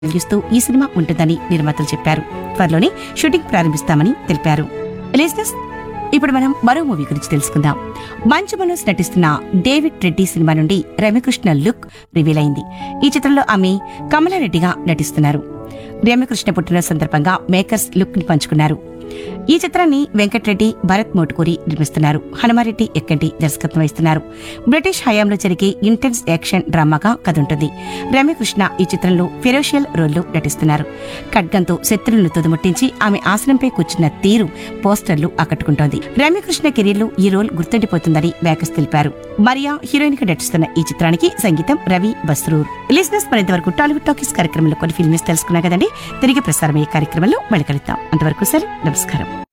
వెలిగిస్తూ ఈ సినిమా ఉంటుందని నిర్మాతలు చెప్పారు త్వరలోనే షూటింగ్ ప్రారంభిస్తామని తెలిపారు లిజనర్స్ ఇప్పుడు మనం మరో మూవీ గురించి తెలుసుకుందాం మంచు మనోజ్ నటిస్తున్న డేవిడ్ రెడ్డి సినిమా నుండి రమ్యకృష్ణ లుక్ రివీల్ అయింది ఈ చిత్రంలో ఆమె కమలారెడ్డిగా నటిస్తున్నారు రమ్యకృష్ణ పుట్టిన సందర్భంగా మేకర్స్ లుక్ ని పంచుకున్నారు ఈ చిత్రాన్ని వెంకటరెడ్డి భరత్ మోటుకూరి నిర్మిస్తున్నారు హనుమారెడ్డి ఎక్కంటి దర్శకత్వం వహిస్తున్నారు బ్రిటిష్ హయాంలో జరిగే ఇంటెన్స్ యాక్షన్ డ్రామాగా కథ ఉంటుంది రమ్యకృష్ణ ఈ చిత్రంలో ఫెరోషియల్ రోల్లో నటిస్తున్నారు ఖడ్గంతో శత్రువులను తుదముట్టించి ఆమె ఆసనంపై కూర్చున్న తీరు పోస్టర్లు ఆకట్టుకుంటోంది రమ్యకృష్ణ కెరీర్ లో ఈ రోల్ గుర్తుండిపోతుందని వ్యాకస్ తెలిపారు మరియా హీరోయిన్ గా నటిస్తున్న ఈ చిత్రానికి సంగీతం రవి బస్రూర్ లిజినెస్ మరింత వరకు టాలీవుడ్ టాకీస్ కార్యక్రమంలో కొన్ని ఫిల్మ్స్ తెలుసుకున్నా కదండి తిరిగి ప్రసారమయ్యే కార్యక్రమంలో మళ్ళీ కలుద్దాం అంతవరకు సార్ నమస్కారం